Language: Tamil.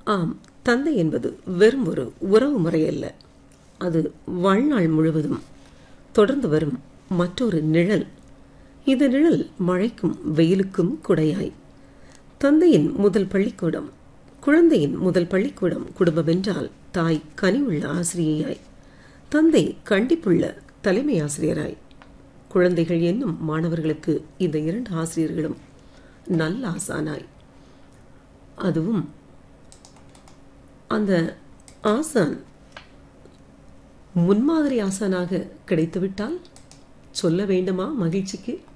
ஆம் தந்தை என்பது வெறும் ஒரு உறவு முறை அல்ல அது வாழ்நாள் முழுவதும் தொடர்ந்து வரும் மற்றொரு நிழல் இந்த நிழல் மழைக்கும் வெயிலுக்கும் குடையாய் தந்தையின் முதல் பள்ளிக்கூடம் குழந்தையின் முதல் பள்ளிக்கூடம் குடும்பம் என்றால் தாய் கனிவுள்ள ஆசிரியையாய் தந்தை கண்டிப்புள்ள தலைமை ஆசிரியராய் குழந்தைகள் என்னும் மாணவர்களுக்கு இந்த இரண்டு ஆசிரியர்களும் நல்ல ஆசானாய் அதுவும் அந்த ஆசான் முன்மாதிரி ஆசானாக கிடைத்துவிட்டால் சொல்ல வேண்டுமா மகிழ்ச்சிக்கு